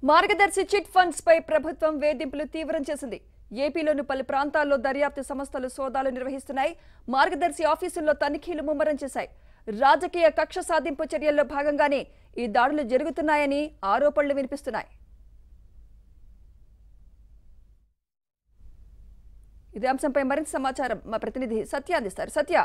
మార్గదర్శి chit funds పై ప్రభుత్వం వేధింపులు తీవ్రం చేసింది ఏపీలోని పలు ప్రాంతాల్లో దర్యాప్తు సంస్థలు సోదాలు నిర్వహిస్తున్నాయి మార్గదర్శి ఆఫీసుల్లో తనిఖీలు ముమ్మరం చేశాయి రాజకీయ కక్ష సాధింపు చర్యల్లో భాగంగానే ఈ దాడులు జరుగుతున్నాయని ఆరోపణలు వినిపిస్తున్నాయి ఇదే అంశంపై మరింత సమాచారం మా ప్రతినిధి సత్య అందిస్తారు సత్య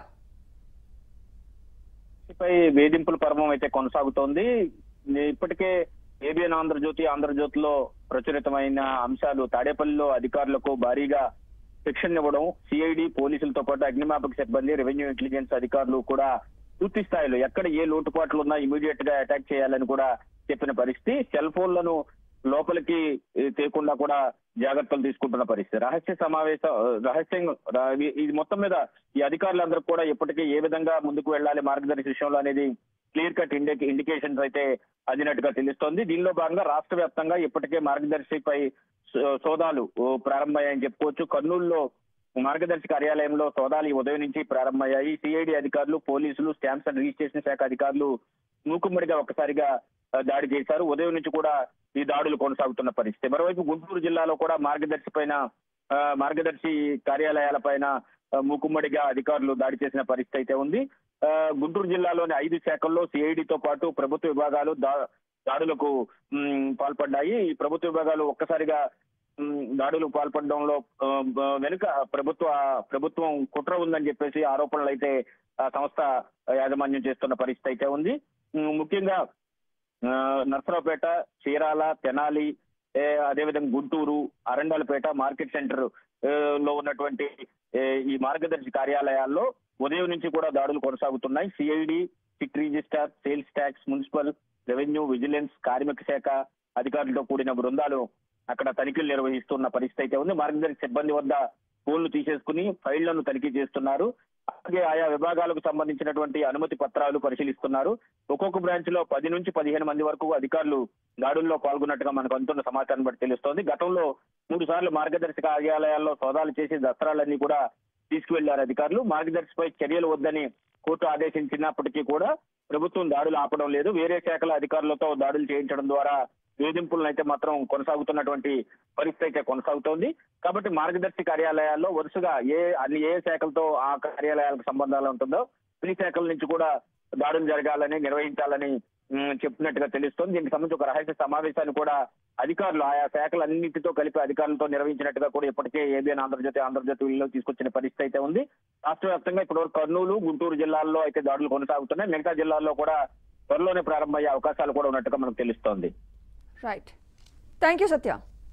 పై వేధింపుల పర్వం అయితే కొనసాగుతోంది ఇప్పటికే ఏబిఎన్ ఆంధ్రజ్యోతి ఆంధ్రజ్యోతిలో ప్రచురితమైన అంశాలు తాడేపల్లిలో అధికారులకు భారీగా శిక్షణ ఇవ్వడం సిఐడి పోలీసులతో పాటు అగ్నిమాపక సిబ్బంది రెవెన్యూ ఇంటెలిజెన్స్ అధికారులు కూడా పూర్తి స్థాయిలో ఎక్కడ ఏ లోటుపాట్లు ఉన్నా ఇమీడియట్ గా అటాక్ చేయాలని కూడా చెప్పిన పరిస్థితి సెల్ ఫోన్లను లోపలికి ఏ, తేకుండా కూడా జాగ్రత్తలు తీసుకుంటున్న పరిస్థితి రహస్య సమావేశం రహస్యం రా- ఇది- ఇది మొత్తం మీద ఈ అధికారులందరూ కూడా ఇప్పటికే ఏ విధంగా ముందుకు వెళ్ళాలి మార్గదర్శి విషయంలో అనేది క్లియర్ కట్ ఇండి ఇండికేషన్స్ అయితే అందినట్టుగా తెలుస్తోంది దీనిలో భాగంగా రాష్ట్ర వ్యాప్తంగా ఇప్పటికే మార్గదర్శిపై సో- సోదాలు ఓ, ప్రారంభమయ్యాయని చెప్పుకోవచ్చు కర్నూలులో మార్గదర్శి కార్యాలయంలో సోదాలు ఈ ఉదయం నుంచి ప్రారంభమయ్యాయి సిఐడి అధికారులు పోలీసులు స్టాంప్స్ అండ్ రిజిస్ట్రేషన్ శాఖ అధికారులు మూకుమ్మడిగా ఒక్కసారిగా ఆ, దాడి చేశారు ఉదయం నుంచి కూడా ఈ దాడులు కొనసాగుతున్న పరిస్థితి మరోవైపు గుంటూరు జిల్లాలో కూడా మార్గదర్శి పైన ఆ, మార్గదర్శి కార్యాలయాల పైన ఆ, మూకుమ్మడిగా అధికారులు దాడి చేసిన పరిస్థితి అయితే ఉంది ఆ, గుంటూరు జిల్లాలోని ఐదు శాఖల్లో సిఐడితో పాటు ప్రభుత్వ విభాగాలు దా- దాడులకు మ్, పాల్పడ్డాయి ఈ ప్రభుత్వ విభాగాలు ఒక్కసారిగా మ్, దాడులు పాల్పడడంలో ఆ, బ- వెనుక ప్రభుత్వ ప్రభుత్వం కుట్ర ఉందని చెప్పేసి ఆరోపణలు అయితే ఆ సంస్థ యాజమాన్యం చేస్తున్న పరిస్థితి అయితే ఉంది మ్, ముఖ్యంగా ఆ, నర్సరావుపేట చీరాల తెనాలి ఏ, అదేవిధంగా గుంటూరు అరండాలపేట మార్కెట్ సెంటర్ ఏ, లో ఉన్నటువంటి ఏ, ఈ మార్గదర్శి కార్యాలయాల్లో ఉదయం నుంచి కూడా దాడులు కొనసాగుతున్నాయి సిఐడి సిక్ register sales tax municipal revenue vigilance కార్మిక శాఖ అధికారులతో కూడిన బృందాలు అక్కడ తనిఖీలు నిర్వహిస్తున్న పరిస్థితి అయితే ఉంది మార్గదర్శి సిబ్బంది వద్ద ఫోన్లు తీసేసుకుని ఫైళ్లను తనిఖీ చేస్తున్నారు అలాగే ఆయా విభాగాలకు సంబంధించినటువంటి అనుమతి పత్రాలు పరిశీలిస్తున్నారు ఒక్కొక్క బ్రాంచ్ లో పది నుంచి పదిహేను మంది వరకు అధికారులు దాడుల్లో పాల్గొన్నట్టుగా మనకు అందుతున్న సమాచారం బట్టి తెలుస్తోంది గతంలో మూడు సార్లు మార్గదర్శి కార్యాలయాల్లో సోదాలు చేసి దస్త్రాలన్నీ కూడా తీసుకువెళ్లారు అధికారులు మార్గదర్శిపై చర్యలు వద్దని కోర్టు ఆదేశించినప్పటికీ కూడా ప్రభుత్వం దాడులు ఆపడం లేదు వేరే శాఖల అధికారులతో దాడులు చేయించడం ద్వారా వేధింపులను అయితే మాత్రం కొనసాగుతున్నటువంటి పరిస్థితి అయితే కొనసాగుతోంది కాబట్టి మార్గదర్శి కార్యాలయాల్లో వరుసగా ఏ అన్ని ఏ శాఖలతో ఆ కార్యాలయాలకు సంబంధాలు ఉంటుందో అన్ని శాఖల నుంచి కూడా దాడులు జరగాలని నిర్వహించాలని ఉమ్, చెప్తున్నట్టుగా తెలుస్తోంది దీనికి సంబంధించి ఒక రహస్య సమావేశాన్ని కూడా అధికారులు ఆయా శాఖలన్నింటితో కలిపి అధికారులతో నిర్వహించినట్టుగా కూడా ఇప్పటికే ఏబిఎన్ ఆంధ్రజ్యోతి ఆంధ్రజ్యోతిలో తీసుకొచ్చిన పరిస్థితి అయితే ఉంది రాష్ట్ర వ్యాప్తంగా ఇప్పటివరకు కర్నూలు గుంటూరు జిల్లాల్లో అయితే దాడులు కొనసాగుతున్నాయి మిగతా జిల్లాల్లో కూడా త్వరలోనే ప్రారంభమయ్యే అవకాశాలు కూడా ఉన్నట్టుగా మనకు తెలుస్తోంది రైట్ థ్యాంక్ యూ సత్య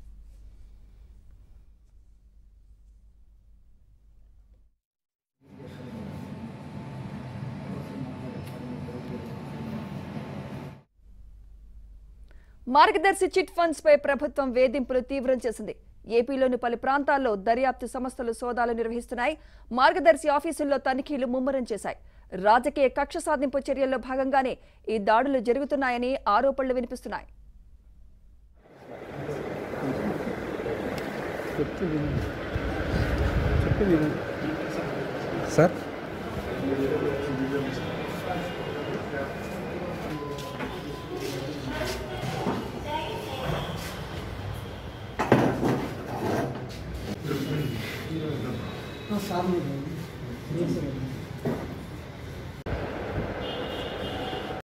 మార్గదర్శి చిట్ ఫండ్స్ పై ప్రభుత్వం వేధింపులు తీవ్రం చేసింది ఏపీలోని పలు ప్రాంతాల్లో దర్యాప్తు సంస్థలు సోదాలు నిర్వహిస్తున్నాయి మార్గదర్శి ఆఫీసుల్లో తనిఖీలు ముమ్మరం చేశాయి రాజకీయ కక్ష సాధింపు చర్యల్లో భాగంగానే ఈ దాడులు జరుగుతున్నాయని ఆరోపణలు వినిపిస్తున్నాయి చెప్తుంది చెప్పింది సార్ సార్ మీరు